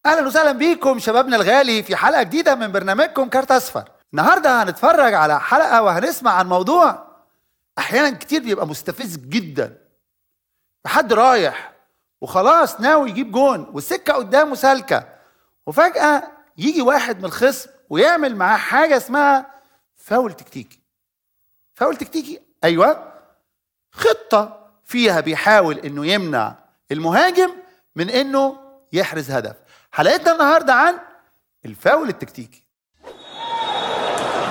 اهلا وسهلا بيكم شبابنا الغالي في حلقه جديده من برنامجكم كارت اصفر النهارده هنتفرج على حلقه وهنسمع عن موضوع احيانا كتير بيبقى مستفز جدا حد رايح وخلاص ناوي يجيب جون والسكه قدامه سالكه وفجاه يجي واحد من الخصم ويعمل معاه حاجه اسمها فاول تكتيكي فاول تكتيكي ايوه خطه فيها بيحاول انه يمنع المهاجم من انه يحرز هدف حلقتنا النهارده عن الفاول التكتيكي